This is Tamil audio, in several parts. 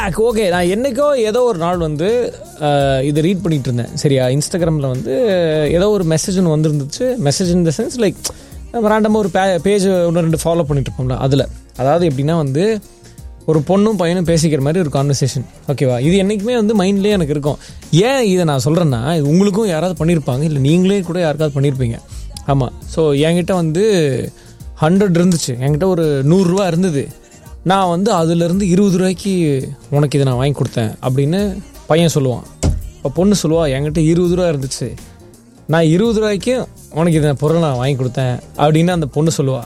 ஓகே நான் என்னைக்கோ ஏதோ ஒரு நாள் வந்து அஹ், இதை ரீட் பண்ணிட்டு இருந்தேன் சரியா இன்ஸ்டாகிராமில் வந்து ஏதோ ஒரு மெசேஜ் ஒன்று வந்திருந்துச்சு message in the sense like நம்ம ரேண்டமாக ஒரு பேஜ் ஒன்று ரெண்டு ஃபாலோ பண்ணிட்டு இருப்போம்ல அதில் அதாவது எப்படின்னா வந்து ஒரு பொண்ணும் பையனும் பேசிக்கிற மாதிரி ஒரு கான்வர்சேஷன் ஓகேவா இது என்றைக்குமே வந்து மைண்ட்லேயே எனக்கு இருக்கும் ஏன் இதை நான் சொல்கிறேன்னா இது உங்களுக்கும் யாராவது பண்ணியிருப்பாங்க இல்லை நீங்களே கூட யாருக்காவது பண்ணியிருப்பீங்க ஆமாம் ஸோ என்கிட்ட வந்து ஹண்ட்ரட் இருந்துச்சு என்கிட்ட ஒரு நூறுரூவா இருந்தது நான் வந்து அதுலேருந்து இருபது ரூபாய்க்கு உனக்கு இதை நான் வாங்கி கொடுத்தேன் அப்படின்னு பையன் சொல்லுவான் இப்போ பொண்ணு சொல்லுவா என்கிட்ட இருபது ரூபா இருந்துச்சு நான் இருபது ரூபாய்க்கு உனக்கு இதை பொருள் நான் வாங்கி கொடுத்தேன் அப்படின்னு அந்த பொண்ணு சொல்லுவா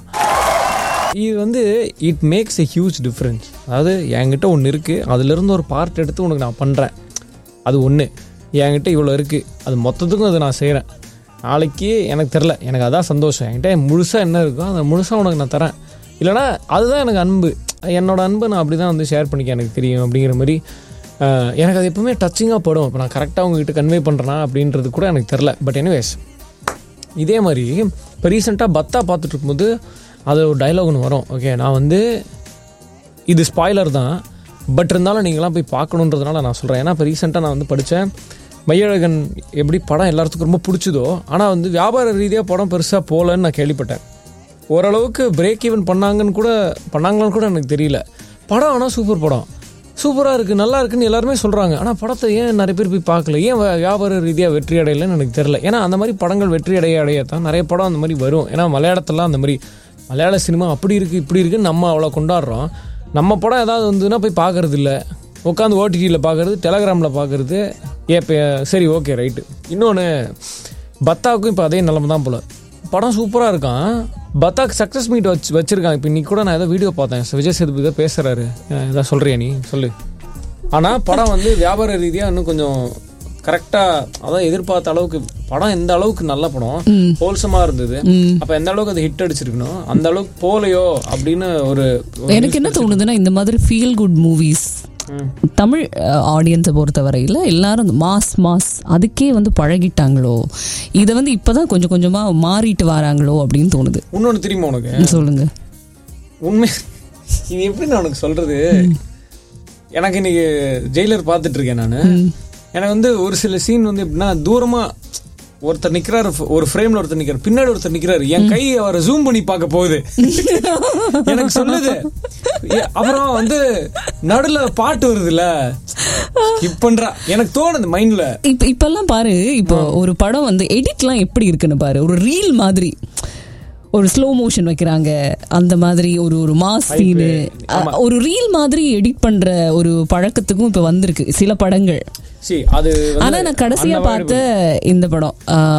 இது வந்து it makes a huge difference அதாவது என்கிட்ட ஒன்று இருக்குது அதுலேருந்து ஒரு பார்ட் எடுத்து உனக்கு நான் பண்ணுறேன் அது ஒன்று என்கிட்ட இவ்வளோ இருக்குது அது மொத்தத்துக்கும் அதை நான் செய்கிறேன் நாளைக்கு எனக்கு தெரில எனக்கு அதான் சந்தோஷம் என்கிட்ட முழுசாக என்ன இருக்கோ அந்த முழுசாக உனக்கு நான் தரேன் இல்லைனா அதுதான் எனக்கு அன்பு என்னோட அன்பை நான் அப்படி தான் வந்து ஷேர் பண்ணிக்க எனக்கு தெரியும் அப்படிங்கிற மாதிரி அஹ், எனக்கு அது எப்பவுமே டச்சிங்காக படும் இப்போ நான் கரெக்டாக உங்ககிட்ட கன்வே பண்ணுறேனா அப்படின்றது கூட எனக்கு தெரில பட் எனிவேஸ் இதே மாதிரி இப்போ ரீசெண்டாக பத்தா பார்த்துட்டு இருக்கும்போது அது ஒரு டைலாக் ஒன்று வரும் ஓகே நான் வந்து இது ஸ்பாய்லர் தான் பட் இருந்தாலும் நீங்களாம் போய் பார்க்கணுன்றதுனால நான் சொல்கிறேன் ஏன்னா இப்போ ரீசெண்டாக நான் வந்து படித்தேன் மையழகன் எப்படி படம் எல்லாத்துக்கும் ரொம்ப பிடிச்சதோ ஆனால் வந்து வியாபார ரீதியாக படம் பெருசாக போகலன்னு நான் கேள்விப்பட்டேன் ஓரளவுக்கு பிரேக் ஈவன் பண்ணாங்கன்னு கூட பண்ணாங்களான்னு கூட எனக்கு தெரியல படம் ஆனால் சூப்பர் படம் சூப்பராக இருக்குது நல்லா இருக்குன்னு எல்லாருமே சொல்கிறாங்க ஆனால் படத்தை ஏன் நிறைய பேர் போய் பார்க்கல ஏன் வ- வியாபார ரீதியாக வெற்றி அடையலைன்னு எனக்கு தெரியல ஏன்னா அந்த மாதிரி படங்கள் வெற்றி அடைய அடையத்தான் நிறைய படம் அந்த மாதிரி வரும் ஏன்னா மலையாளத்தெல்லாம் அந்த மாதிரி மலையாள சினிமா அப்படி இருக்குது இப்படி இருக்குன்னு நம்ம அவ்வளோ கொண்டாடுறோம் நம்ம படம் ஏதாவது வந்துன்னா போய் பார்க்கறது இல்லை உட்காந்து ஓடிடியில் பார்க்கறது டெலகிராமில் பார்க்கறது ஏ இப்போ சரி ஓகே ரைட்டு இன்னொன்று பத்தாவுக்கும் இப்போ அதே நிலமை தான் போல படம் சூப்பராக இருக்கான் பத்தாக்கு சக்ஸஸ் மீட் வச்சு வச்சிருக்காங்க இப்போ இன்னைக்கு கூட நான் ஏதோ வீடியோ பார்த்தேன் விஜய் சேதுபதி தான் பேசுகிறாரு ஏதாவது சொல்கிறியா நீ சொல்லு ஆனால் படம் வந்து வியாபார ரீதியாக இன்னும் கொஞ்சம் கரெக்டாக அதான் எதிர்பார்த்த அளவுக்கு படம் எந்த அளவுக்கு நல்ல படம் ஹோல்சமாக இருந்தது அப்போ எந்த அளவுக்கு அது ஹிட் அடிச்சிருக்கணும் அந்த அளவுக்கு போலையோ அப்படின்னு ஒரு ஒரு எனக்கு என்ன தோணுதுன்னா இந்த மாதிரி ஃபீல் குட் மூவிஸ் தமிழ் ஆடியன்ஸை பொறுத்தவரையில் எல்லாரும் இந்த மாஸ் மாஸ் அதுக்கே வந்து பழகிட்டாங்களோ இதை வந்து இப்பதான் கொஞ்சம் கொஞ்சமா மாறிட்டு வராங்களோ அப்படின்னு தோணுது இன்னொன்று தெரியுமா உனக்கு சொல்லுங்க உண்மை இது எப்படி நான் உனக்கு சொல்றது எனக்கு இன்னைக்கு ஜெயிலர் பார்த்துட்டு இருக்கேன் நான் எனக்கு வந்து ஒரு சில சீன் வந்து எப்படின்னா தூரமா ஒருத்தர் நிக்கிறாரு ஒரு ஃப்ரேம்ல ஒருத்தர் நிக்கிறாரு பின்னாடி ஒருத்தர் நிக்கிறாரு என் கை அவரை ஜூம் பண்ணி பார்க்க போகுது எனக்கு சொல்லுது ஏ, அப்புறம் வந்து நடுல பாட்டு வருதுல்ல ஸ்கிப் பண்றா எனக்கு தோணுது மைண்ட்ல இப்ப இப்பெல்லாம் பாரு இப்போ ஒரு படம் வந்து எடிட்லாம் எப்படி இருக்குன்னு பாரு ஒரு ரீல் மாதிரி ஒரு ஸ்லோ மோஷன் வைக்கிறாங்க அந்த மாதிரி ஒரு ஒரு மாஸ் சீனு ஒரு ரீல் மாதிரி எடிட் பண்ற ஒரு பழக்கத்துக்கும் இப்ப வந்திருக்கு சில படங்கள் சி அது வந்து ஆனா நான் கடைசியா அந்த மாதிரி பார்த்த இந்த படம்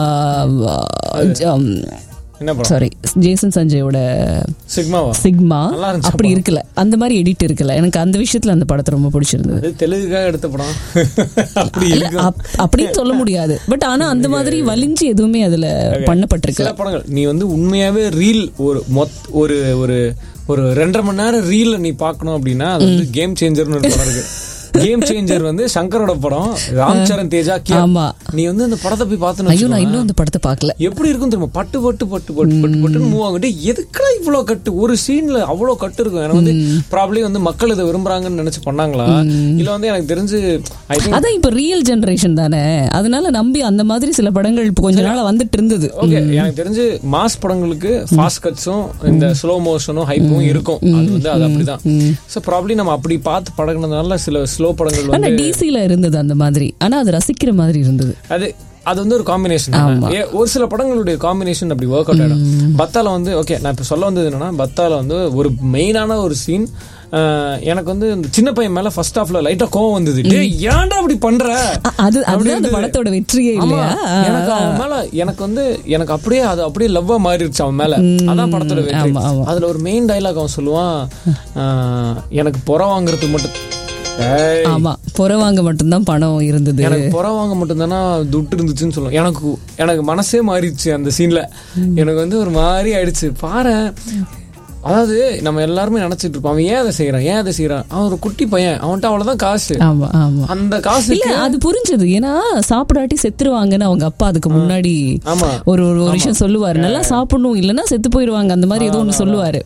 என்ன படம் சாரி ஜேசன் சஞ்சயோட சிக்மாவா சிக்மா நல்லா இருந்துச்சு அப்படி இருக்குல்ல அந்த மாதிரி எடிட் இருக்குல்ல எனக்கு அந்த விஷயத்துல அந்த படத்தை ரொம்ப பிடிச்சிருந்தது அது தெலுங்குக்காக எடுத்த படம் அப்படி இருக்கு அப்- அப்படின்னு சொல்ல முடியாது பட் ஆனா அந்த மாதிரி வலிஞ்சு எதுவுமே அதுல பண்ணப்பட்டிருக்கு சில படங்கள் நீ வந்து உண்மையாவே ரீல் ஒரு மொத் ஒரு ஒரு ஒரு ரெண்டரை மணி நேரம் ரீல்ல நீ பார்க்கணும் அப்படின்னா அது வந்து கேம் சேஞ்சர்னு ஒரு படம் இருக்கு கேம் சேஞ்சர் வந்து சங்கரோட படம் ராம் சரண் தேஜா கே ஆமா. நீ வந்து அந்த படத்தை போய் ஐயோ பார்த்தணும் நான் இன்னும் அந்த படத்தை பார்க்கல எப்படி இருக்கும் தெரியுமா பட்டு பட்டு பட்டு பட்டு பட்டு பட்டுன்னு மூவ் ஆகிட்டு எதுக்குலாம் இவ்வளவு கட்டு ஒரு சீன்ல அவ்வளவு கட்டு இருக்கும் எனக்கு வந்து ப்ராப்ளி வந்து மக்கள் இதை விரும்புறாங்கன்னு நினைச்சு பண்ணாங்களா இல்ல வந்து எனக்கு தெரிஞ்சு ஐ திங்க் அதான் இப்ப ரியல் ஜெனரேஷன் தானே அதனால நம்பி அந்த மாதிரி சில படங்கள் இப்ப கொஞ்ச நாளா வந்துட்டு இருந்தது ஓகே எனக்கு தெரிஞ்சு மாஸ் படங்களுக்கு ஃபாஸ்ட் கட்ஸும் இந்த ஸ்லோ மோஷனும் ஹைப்பும் இருக்கும் அது வந்து அது அப்படிதான் ஸோ ப்ராப்ளி நம்ம அப்படி பார்த்து பழகினதுனால சில ஸ்லோ படங்கள் ஆனா வந்து டிசில இருந்தது அந்த மாதிரி ஆனா அது ரசிக்கிற மாதிரி இருந்தது அது அது வந்து ஒரு காம்பினேஷன் ஒரு சில படங்களுடைய காம்பினேஷன் அப்படி ஒர்க் அவுட் ஆயிடும் பத்தால வந்து ஓகே நான் இப்ப சொல்ல வந்தது என்னன்னா பத்தால வந்து ஒரு மெயினான ஒரு சீன் எனக்கு வந்து இந்த சின்ன பையன் மேல ஃபர்ஸ்ட் ஹாஃப்ல லைட்டா கோவம் வந்தது டேய் ஏன்டா அப்படி பண்ற அ- அது அதுதான் அந்த படத்தோட வெற்றியே ஆமா. இல்லையா எனக்கு அவன் மேல எனக்கு வந்து எனக்கு அப்படியே அது அப்படியே லவ்வா மாறிடுச்சு அவன் மேல அதான் படத்தோட வெற்றி ஆமா, ஆமா. அதுல ஒரு மெயின் டைலாக் அவன் சொல்லுவான் ஆஹ், எனக்கு புற வாங்குறதுக்கு மட்டும் ஏய், ஆமா புற வாங்க மட்டும்தான் பணம் இருந்தது எனக்கு புற வாங்க மட்டும்தானா துட்டு இருந்துச்சுன்னு சொல்லுவோம் எனக்கு எனக்கு மனசே மாறிடுச்சு அந்த சீன்ல எனக்கு வந்து ஒரு மாதிரி ஆயிடுச்சு பாரு அதாவது நம்ம எல்லாருமே நினைச்சிட்டு இருப்போம் அவன் ஏன் அதை செய்யறான் ஏன் அதை செய்யறான் அவன் ஒரு குட்டி பையன் அவன்கிட்ட அவ்வளவுதான் காசு ஆமா ஆமா அந்த காசு இல்ல அது புரிஞ்சது ஏன்னா சாப்பிடாட்டி செத்துருவாங்கன்னு அவங்க அப்பா அதுக்கு முன்னாடி ஆமா ஒரு ஒரு ஒரு விஷயம் சொல்லுவாரு நல்லா சாப்பிடணும் இல்லைன்னா செத்து போயிருவாங்க அந்த மாதிரி ஏதோ ஒண்ணு சொல்லுவாரு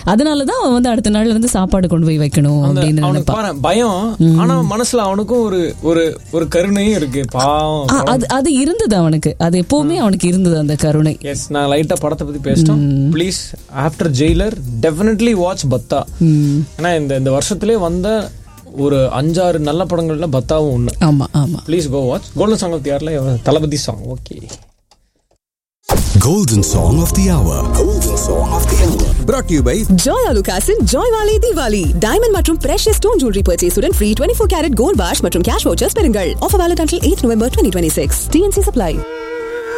அதனாலதான் அவன் வந்து அடுத்த நாள்ல இருந்து சாப்பாடு கொண்டு போய் வைக்கணும் அந்த அப்படின்னு அவனுக்கு நினைப்பான் பாரு பயம் ஆனா மனசுல அவனுக்கும் ஒரு ஒரு ஒரு கருணையும் இருக்கு பாவம் ஆ, அது அது இருந்தது அவனுக்கு அது எப்பவுமே அவனுக்கு இருந்தது அந்த கருணை எஸ் நான் லைட்டா படத்தை பத்தி பேசிட்டோம் please after Jailer definitely watch பத்தா ஏன்னா இந்த இந்த வருஷத்திலே வந்த ஒரு அஞ்சாறு நல்ல படங்கள்ல பத்தாவும் ஒண்ணு ஆமா ஆமா please go watch golden song of யார்ல Thalapathy song okay Golden Song of the Hour. Golden Song of the Hour. brought to you by Joy அலுகாஸின் ஜாய் வாலி தீபாவளி டைமண்ட் மற்றும் பிரஷியஸ் ஸ்டோன் ஜுவல்லரி பர்ச்சேஸுடன் free twenty four carat gold பாஷ் மற்றும் கேஷ் வவுச்சர்ஸ் பெறுங்கள் offer valid until eight November twenty twenty six TNC supply